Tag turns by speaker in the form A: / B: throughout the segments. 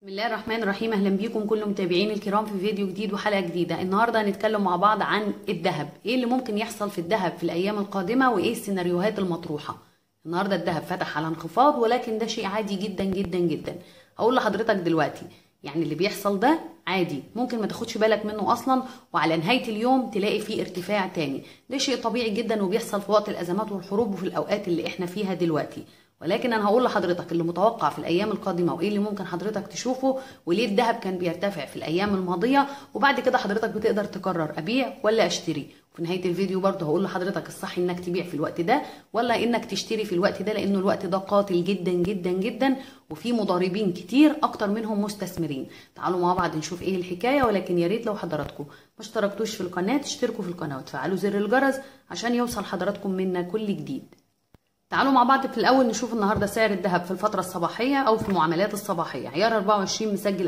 A: بسم الله الرحمن الرحيم اهلا بيكم كل متابعين الكرام في فيديو جديد وحلقه جديده النهارده هنتكلم مع بعض عن الذهب ايه اللي ممكن يحصل في الذهب في الايام القادمه وايه السيناريوهات المطروحه النهارده الذهب فتح على انخفاض ولكن ده شيء عادي جدا جدا جدا هقول لحضرتك دلوقتي يعني اللي بيحصل ده عادي ممكن ما تاخدش بالك منه اصلا وعلى نهايه اليوم تلاقي فيه ارتفاع تاني ده شيء طبيعي جدا وبيحصل في وقت الازمات والحروب وفي الاوقات اللي احنا فيها دلوقتي ولكن انا هقول لحضرتك اللي متوقع في الايام القادمه وايه اللي ممكن حضرتك تشوفه وليه الذهب كان بيرتفع في الايام الماضيه وبعد كده حضرتك بتقدر تقرر ابيع ولا اشتري وفي نهايه الفيديو برضه هقول لحضرتك الصح انك تبيع في الوقت ده ولا انك تشتري في الوقت ده لانه الوقت ده قاتل جدا جدا جدا وفي مضاربين كتير اكتر منهم مستثمرين تعالوا مع بعض نشوف ايه الحكايه ولكن يا ريت لو حضراتكم ما اشتركتوش في القناه تشتركوا في القناه وتفعلوا زر الجرس عشان يوصل حضراتكم منا كل جديد تعالوا مع بعض في الاول نشوف النهارده سعر الذهب في الفتره الصباحيه او في المعاملات الصباحيه عيار 24 مسجل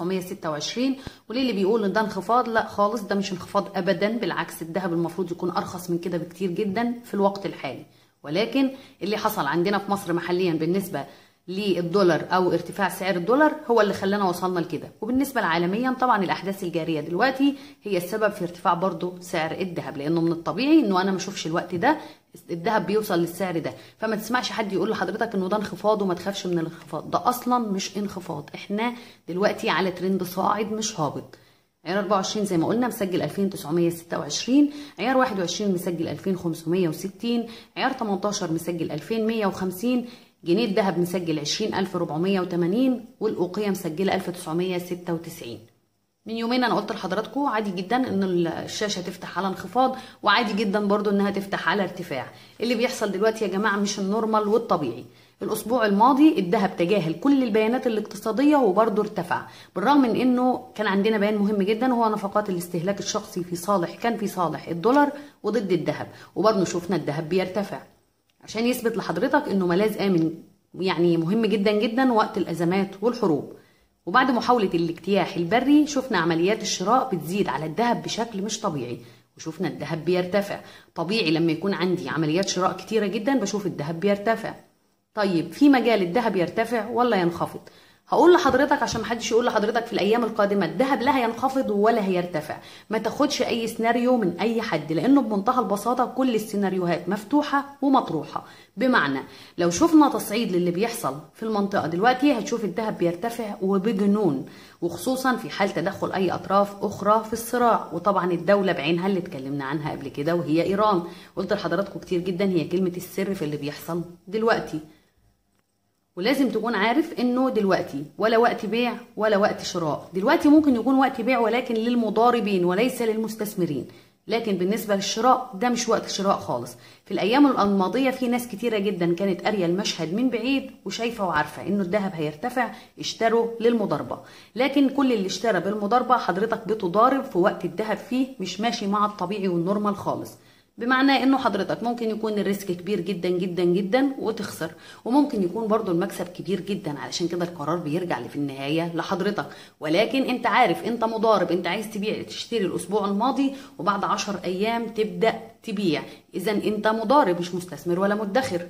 A: 2926 وليه اللي بيقول ان ده انخفاض لا خالص ده مش انخفاض ابدا بالعكس الذهب المفروض يكون ارخص من كده بكتير جدا في الوقت الحالي ولكن اللي حصل عندنا في مصر محليا بالنسبه للدولار او ارتفاع سعر الدولار هو اللي خلانا وصلنا لكده وبالنسبه لعالميا طبعا الاحداث الجاريه دلوقتي هي السبب في ارتفاع برضو سعر الذهب لانه من الطبيعي انه انا ما اشوفش الوقت ده الذهب بيوصل للسعر ده فما تسمعش حد يقول لحضرتك انه ده انخفاض وما تخافش من الانخفاض ده اصلا مش انخفاض احنا دلوقتي على ترند صاعد مش هابط عيار 24 زي ما قلنا مسجل 2926 عيار 21 مسجل 2560 عيار 18 مسجل 2150 جنيه الذهب مسجل 20480 والأوقية مسجلة 1996 من يومين انا قلت لحضراتكم عادي جدا ان الشاشه تفتح على انخفاض وعادي جدا برضو انها تفتح على ارتفاع اللي بيحصل دلوقتي يا جماعه مش النورمال والطبيعي الاسبوع الماضي الذهب تجاهل كل البيانات الاقتصاديه وبرضه ارتفع بالرغم من انه كان عندنا بيان مهم جدا وهو نفقات الاستهلاك الشخصي في صالح كان في صالح الدولار وضد الذهب وبرضه شفنا الذهب بيرتفع عشان يثبت لحضرتك انه ملاذ امن يعني مهم جدا جدا وقت الازمات والحروب وبعد محاولة الاجتياح البري شفنا عمليات الشراء بتزيد على الذهب بشكل مش طبيعي وشفنا الذهب بيرتفع طبيعي لما يكون عندي عمليات شراء كتيرة جدا بشوف الذهب بيرتفع طيب في مجال الذهب يرتفع ولا ينخفض هقول لحضرتك عشان محدش يقول لحضرتك في الايام القادمه الذهب لا هينخفض ولا هيرتفع ما تاخدش اي سيناريو من اي حد لانه بمنتهى البساطه كل السيناريوهات مفتوحه ومطروحه بمعنى لو شفنا تصعيد للي بيحصل في المنطقه دلوقتي هتشوف الذهب بيرتفع وبجنون وخصوصا في حال تدخل اي اطراف اخرى في الصراع وطبعا الدوله بعينها اللي اتكلمنا عنها قبل كده وهي ايران قلت لحضراتكم كتير جدا هي كلمه السر في اللي بيحصل دلوقتي ولازم تكون عارف انه دلوقتي ولا وقت بيع ولا وقت شراء دلوقتي ممكن يكون وقت بيع ولكن للمضاربين وليس للمستثمرين لكن بالنسبه للشراء ده مش وقت شراء خالص في الايام الماضيه في ناس كتيره جدا كانت قاريه المشهد من بعيد وشايفه وعارفه انه الذهب هيرتفع اشتروا للمضاربه لكن كل اللي اشترى بالمضاربه حضرتك بتضارب في وقت الذهب فيه مش ماشي مع الطبيعي والنورمال خالص بمعنى انه حضرتك ممكن يكون الريسك كبير جدا جدا جدا وتخسر وممكن يكون برضو المكسب كبير جدا علشان كده القرار بيرجع في النهاية لحضرتك ولكن انت عارف انت مضارب انت عايز تبيع تشتري الاسبوع الماضي وبعد عشر ايام تبدأ تبيع اذا انت مضارب مش مستثمر ولا مدخر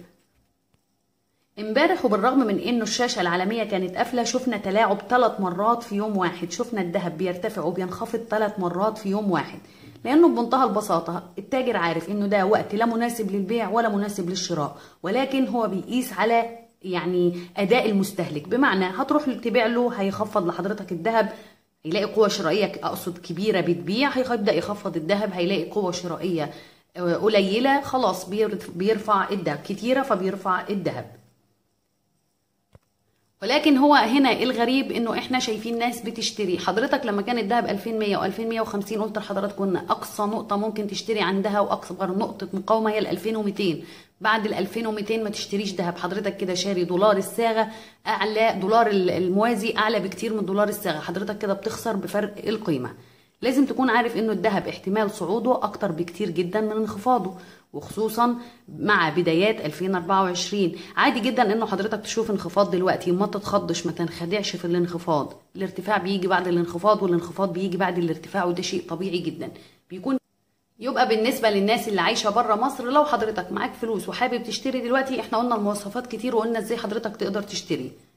A: امبارح وبالرغم من انه الشاشه العالميه كانت قافله شفنا تلاعب ثلاث مرات في يوم واحد شفنا الذهب بيرتفع وبينخفض ثلاث مرات في يوم واحد لانه بمنتهى البساطه التاجر عارف انه ده وقت لا مناسب للبيع ولا مناسب للشراء ولكن هو بيقيس على يعني اداء المستهلك بمعنى هتروح تبيع له هيخفض لحضرتك الذهب هيلاقي قوه شرائيه اقصد كبيره بتبيع هيبدا يخفض الذهب هيلاقي قوه شرائيه قليله خلاص بيرفع الذهب كتيره فبيرفع الذهب ولكن هو هنا الغريب انه احنا شايفين ناس بتشتري حضرتك لما كان الذهب 2100 و2150 قلت لحضراتكم ان اقصى نقطه ممكن تشتري عندها واكبر نقطه مقاومه هي ال 2200 بعد ال 2200 ما تشتريش ذهب حضرتك كده شاري دولار الصاغه اعلى دولار الموازي اعلى بكتير من دولار الصاغه حضرتك كده بتخسر بفرق القيمه لازم تكون عارف انه الذهب احتمال صعوده اكتر بكتير جدا من انخفاضه وخصوصا مع بدايات 2024 عادي جدا انه حضرتك تشوف انخفاض دلوقتي ما تتخضش ما تنخدعش في الانخفاض الارتفاع بيجي بعد الانخفاض والانخفاض بيجي بعد الارتفاع وده شيء طبيعي جدا بيكون يبقى بالنسبة للناس اللي عايشة بره مصر لو حضرتك معاك فلوس وحابب تشتري دلوقتي احنا قلنا المواصفات كتير وقلنا ازاي حضرتك تقدر تشتري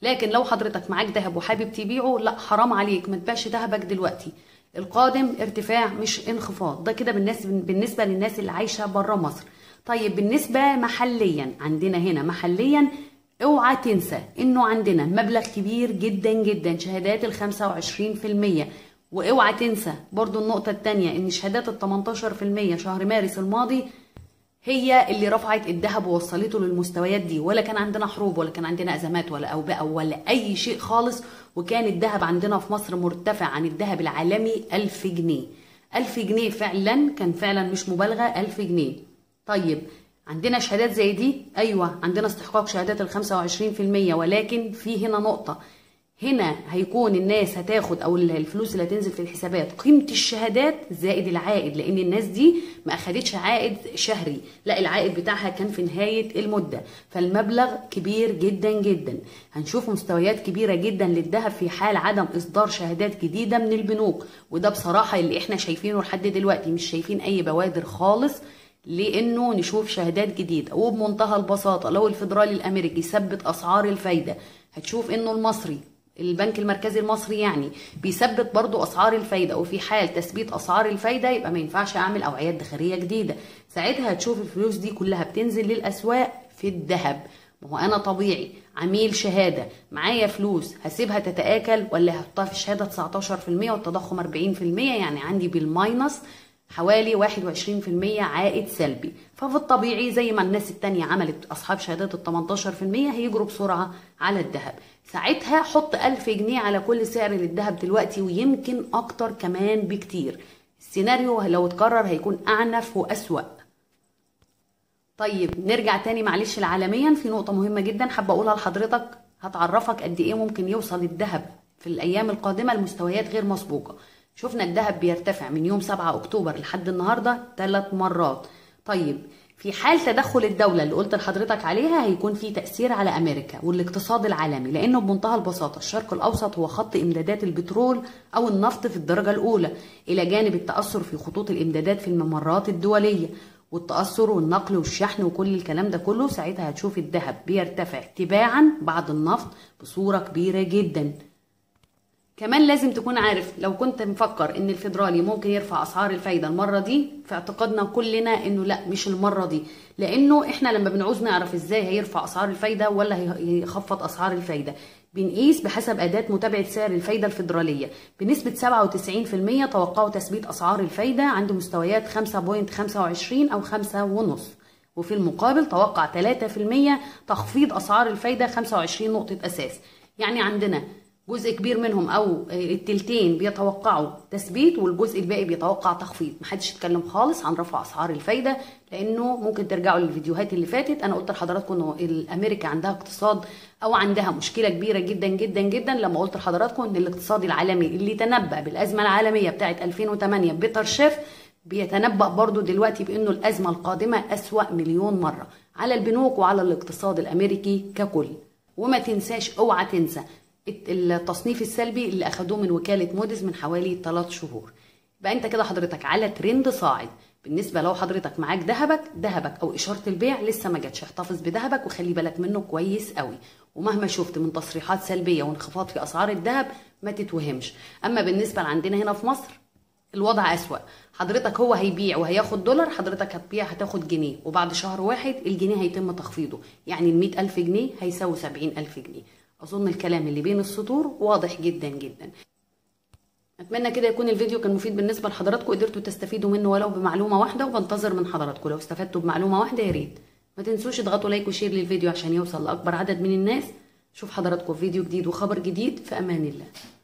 A: لكن لو حضرتك معاك ذهب وحابب تبيعه لا حرام عليك ما تبيعش ذهبك دلوقتي القادم ارتفاع مش انخفاض ده كده بالنسبه بالنسبه للناس اللي عايشه بره مصر طيب بالنسبه محليا عندنا هنا محليا اوعى تنسى انه عندنا مبلغ كبير جدا جدا شهادات ال 25% واوعى تنسى برضو النقطة التانية ان شهادات ال 18% شهر مارس الماضي هي اللي رفعت الذهب ووصلته للمستويات دي ولا كان عندنا حروب ولا كان عندنا ازمات ولا اوبئة ولا اي شيء خالص وكان الذهب عندنا في مصر مرتفع عن الذهب العالمي 1000 جنيه 1000 جنيه فعلا كان فعلا مش مبالغة 1000 جنيه طيب عندنا شهادات زي دي ايوه عندنا استحقاق شهادات ال 25% ولكن في هنا نقطه هنا هيكون الناس هتاخد او الفلوس اللي هتنزل في الحسابات قيمه الشهادات زائد العائد لان الناس دي ما اخدتش عائد شهري لا العائد بتاعها كان في نهايه المده فالمبلغ كبير جدا جدا هنشوف مستويات كبيره جدا للذهب في حال عدم اصدار شهادات جديده من البنوك وده بصراحه اللي احنا شايفينه لحد دلوقتي مش شايفين اي بوادر خالص لانه نشوف شهادات جديده وبمنتهى البساطه لو الفدرالي الامريكي ثبت اسعار الفايده هتشوف انه المصري البنك المركزي المصري يعني بيثبت برضو اسعار الفايده وفي حال تثبيت اسعار الفايده يبقى ما ينفعش اعمل اوعيات داخليه جديده ساعتها هتشوف الفلوس دي كلها بتنزل للاسواق في الذهب ما هو انا طبيعي عميل شهاده معايا فلوس هسيبها تتاكل ولا هحطها في الشهاده 19% والتضخم 40% يعني عندي بالماينس حوالي 21% عائد سلبي ففي الطبيعي زي ما الناس التانية عملت أصحاب شهادات ال 18% هيجروا بسرعة على الذهب ساعتها حط 1000 جنيه على كل سعر للذهب دلوقتي ويمكن أكتر كمان بكتير السيناريو لو اتكرر هيكون أعنف وأسوأ طيب نرجع تاني معلش العالميا في نقطة مهمة جدا حابة أقولها لحضرتك هتعرفك قد إيه ممكن يوصل الذهب في الأيام القادمة لمستويات غير مسبوقة شفنا الذهب بيرتفع من يوم 7 اكتوبر لحد النهارده ثلاث مرات طيب في حال تدخل الدولة اللي قلت لحضرتك عليها هيكون في تأثير على أمريكا والاقتصاد العالمي لأنه بمنتهى البساطة الشرق الأوسط هو خط إمدادات البترول أو النفط في الدرجة الأولى إلى جانب التأثر في خطوط الإمدادات في الممرات الدولية والتأثر والنقل والشحن وكل الكلام ده كله ساعتها هتشوف الذهب بيرتفع تباعا بعد النفط بصورة كبيرة جداً كمان لازم تكون عارف لو كنت مفكر ان الفيدرالي ممكن يرفع اسعار الفايده المره دي في اعتقادنا كلنا انه لا مش المره دي لانه احنا لما بنعوز نعرف ازاي هيرفع اسعار الفايده ولا هيخفض اسعار الفايده بنقيس بحسب أداة متابعة سعر الفايدة الفيدرالية بنسبة 97% توقعوا تثبيت أسعار الفايدة عند مستويات 5.25 أو 5.5 وفي المقابل توقع 3% تخفيض أسعار الفايدة 25 نقطة أساس يعني عندنا جزء كبير منهم او التلتين بيتوقعوا تثبيت والجزء الباقي بيتوقع تخفيض محدش يتكلم خالص عن رفع اسعار الفايده لانه ممكن ترجعوا للفيديوهات اللي فاتت انا قلت لحضراتكم انه امريكا عندها اقتصاد او عندها مشكله كبيره جدا جدا جدا لما قلت لحضراتكم ان الاقتصاد العالمي اللي تنبأ بالازمه العالميه بتاعه 2008 بيتر شيف بيتنبأ برضو دلوقتي بانه الازمه القادمه اسوأ مليون مره على البنوك وعلى الاقتصاد الامريكي ككل وما تنساش اوعى تنسى التصنيف السلبي اللي اخدوه من وكاله موديز من حوالي 3 شهور يبقى انت كده حضرتك على ترند صاعد بالنسبه لو حضرتك معاك ذهبك ذهبك او اشاره البيع لسه ما جاتش احتفظ بذهبك وخلي بالك منه كويس قوي ومهما شفت من تصريحات سلبيه وانخفاض في اسعار الذهب ما تتوهمش اما بالنسبه لعندنا هنا في مصر الوضع أسوأ حضرتك هو هيبيع وهياخد دولار حضرتك هتبيع هتاخد جنيه وبعد شهر واحد الجنيه هيتم تخفيضه يعني ال ألف جنيه هيساوي سبعين ألف جنيه أظن الكلام اللي بين السطور واضح جدا جدا أتمنى كده يكون الفيديو كان مفيد بالنسبة لحضراتكم قدرتوا تستفيدوا منه ولو بمعلومة واحدة وبنتظر من حضراتكم لو استفدتوا بمعلومة واحدة يا ريت ما تنسوش تضغطوا لايك وشير للفيديو عشان يوصل لأكبر عدد من الناس شوف حضراتكم فيديو جديد وخبر جديد في أمان الله